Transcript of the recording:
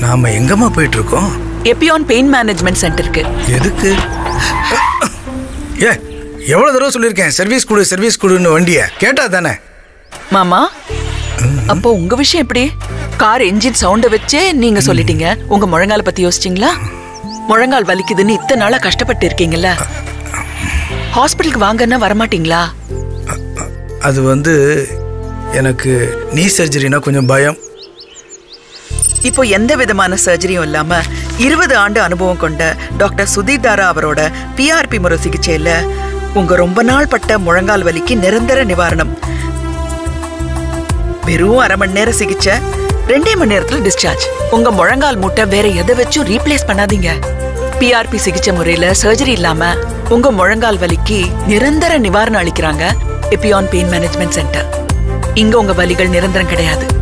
நாம எங்கம்மா போயிட்டு இருக்கோம் எப்பியான் பெயின் மேனேஜ்மெண்ட் சென்டருக்கு எதுக்கு ஏ எவ்வளவு தடவை சொல்லியிருக்கேன் சர்வீஸ் கொடு சர்வீஸ் கொடுன்னு வண்டியை கேட்டா தானே மாமா அப்போ உங்க விஷயம் எப்படி கார் என்ஜின் சவுண்ட வச்சே நீங்க சொல்லிட்டீங்க உங்க முழங்கால பத்தி யோசிச்சீங்களா முழங்கால் வலிக்குதுன்னு இத்தனை நாளா கஷ்டப்பட்டு இருக்கீங்கல்ல ஹாஸ்பிட்டலுக்கு வாங்கன்னா வரமாட்டீங்களா அது வந்து எனக்கு நீ சர்ஜரினா கொஞ்சம் பயம் இப்போ எந்த விதமான சர்ஜரியும் இல்லாம இருபது ஆண்டு அனுபவம் கொண்ட டாக்டர் சுதீர் தாரா அவரோட பிஆர்பி முறை சிகிச்சையில உங்க ரொம்ப நாள் பட்ட முழங்கால் வலிக்கு நிரந்தர நிவாரணம் வெறும் அரை மணி நேரம் சிகிச்சை ரெண்டே மணி நேரத்துல டிஸ்சார்ஜ் உங்க முழங்கால் மூட்டை வேற எதை வச்சும் ரீப்ளேஸ் பண்ணாதீங்க பிஆர்பி சிகிச்சை முறையில சர்ஜரி இல்லாம உங்க முழங்கால் வலிக்கு நிரந்தர நிவாரணம் அளிக்கிறாங்க எப்பியான் பெயின் மேனேஜ்மெண்ட் சென்டர் இங்க உங்க வலிகள் நிரந்தரம் கிடையாது